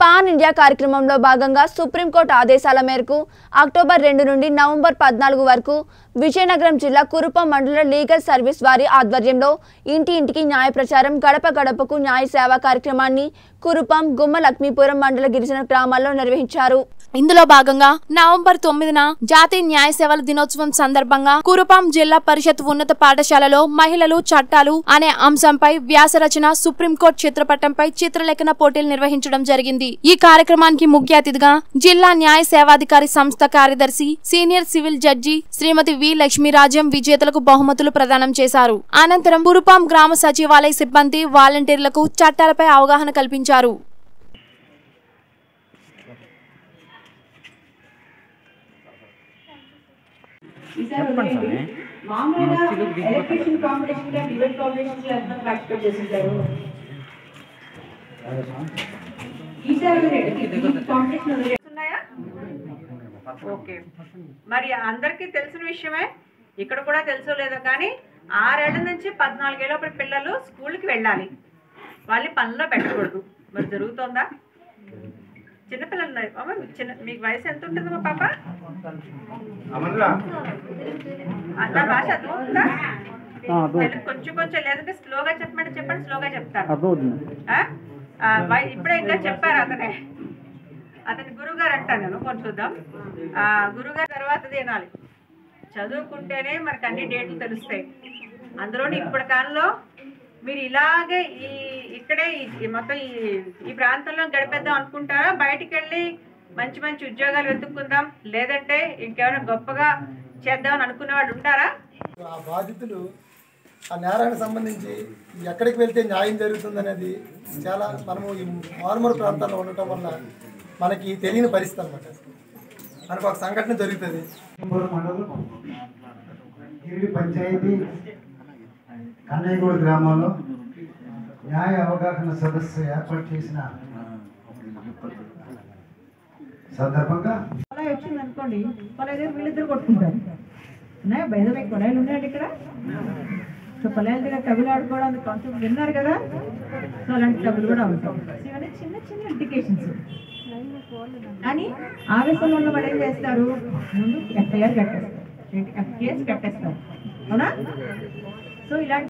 Pan India కార్యక్రమంలో భాగంగా supreme court ఆదేశాల మేరకు అక్టోబర్ రెండు నుండి నవంబర్ పద్నాలుగు వరకు విజయనగరం జిల్లా కురుపం మండల లీగల్ సర్వీస్ వారి ఆధ్వర్యంలో ఇంటి ఇంటికి న్యాయ ప్రచారం గడప గడపకు న్యాయ సేవా కార్యక్రమాన్ని కురుపం గుమ్మ లక్ష్మీపురం మండల గిరిజన గ్రామాల్లో నిర్వహించారు ఇందులో భాగంగా నవంబర్ తొమ్మిదిన జాతీయ న్యాయ సేవల దినోత్సవం సందర్భంగా కురుపాం జిల్లా పరిషత్ ఉన్నత పాఠశాలలో మహిళలు చట్టాలు అనే అంశంపై వ్యాసరచన సుప్రీంకోర్టు చిత్రపటంపై చిత్రలేఖన పోటీలు నిర్వహించడం జరిగింది ఈ కార్యక్రమానికి ముఖ్య అతిథిగా జిల్లా న్యాయ సేవాధికారి సంస్థ కార్యదర్శి senior civil judge Srimathi V Lakshmirajyam విజేతలకు బహుమతులు ప్రదానం చేశారు అనంతరం కురుపాం గ్రామ సచివాలయ సిబ్బంది వాలంటీర్లకు చట్టాలపై అవగాహన కల్పించారు చెప్పండి స్వామి మామూలుగా ఎలక్ట్రిషియన్ కాంపిటీషన్ గా డిబేట్ కాంపిటీషన్ లో ఎంత పార్టిసిపేట్ చేసింటారు ఈసారి కాంపిటీషన్ ఉన్నాయా ఓకే మరి అందరికీ తెలిసిన విషయమే ఇక్కడ కూడా తెలుసో లేదో కానీ ఆరేళ్ల నుంచి పద్నాలుగేళ్ళ పిల్లలు స్కూల్కి వెళ్ళాలి వాళ్ళని పనిలో పెట్టకూడదు మరి జరుగుతోందా చిన్నపిల్లలు ఉన్నారు. అమ్మ, చిన్న మీకు వయసు ఎంత ఉంటుందమ్మా పాప అంత భాష అర్థమవుతుందా తెలుగు కొంచెం కొంచెం లేదంటే స్లోగా చెప్పమంటే చెప్పండి స్లోగా చెప్తాను ఆ? ఆ, వై- ఇప్పుడే ఇంకా చెప్పారు అతనే అతని గురుగారు అంటాను నేను కొంచెం చూద్దాం ఆ, గురుగారు తర్వాత తినాలి చదువుకుంటేనే మనకు అన్ని డేట్లు తెలుస్తాయి అందులోని ఇప్పటి కాలంలో మీరు ఇలాగే ఈ ఇక్కడే ఈ- ఈ మొత్తం ఈ ఈ ప్రాంతంలో గడిపేద్దాం అనుకుంటారా బయటికి వెళ్ళి మంచి మంచి ఉద్యోగాలు వెతుక్కుందాం లేదంటే ఇంకేమైనా గొప్పగా చేద్దామని అనుకునే వాళ్ళు ఉంటారా ఆ బాధితులు ఆ నేరానికి సంబంధించి ఎక్కడికి వెళ్తే న్యాయం జరుగుతుందనేది చాలా మనము ఈ మారుమూల ప్రాంతాల్లో ఉండటం వల్ల మనకి తెలియని పరిస్థితి అనమాట మనకు ఒక సంఘటన జరుగుతుంది మూడు మండలం గిరిడి పంచాయతీ కన్నయ్యగూడ గ్రామంలో న్యాయ అవగాహన సదస్సు ఏర్పాటు చేసిన సందర్భంగా కొలాయి వచ్చింది అనుకోండి కొలాయి దగ్గర వీళ్ళిద్దరు కొట్టుకుంటారు ఉన్నాయా బయట కొలాయిలు ఉన్నాయండి ఇక్కడ సో కొలాయిల దగ్గర కబులు ఆడుకోవడానికి కాన్సెప్ట్ విన్నారు కదా సో అలాంటి కబులు కూడా ఉంటాం సో ఇవన్నీ చిన్న చిన్న ఇండికేషన్స్ కానీ ఆవేశంలో ఉన్న వాళ్ళు ఏం చేస్తారు ముందు ఎఫ్ఐఆర్ కట్టేస్తారు కేసు కట్టేస్తారు అవునా సో ఇలాంటి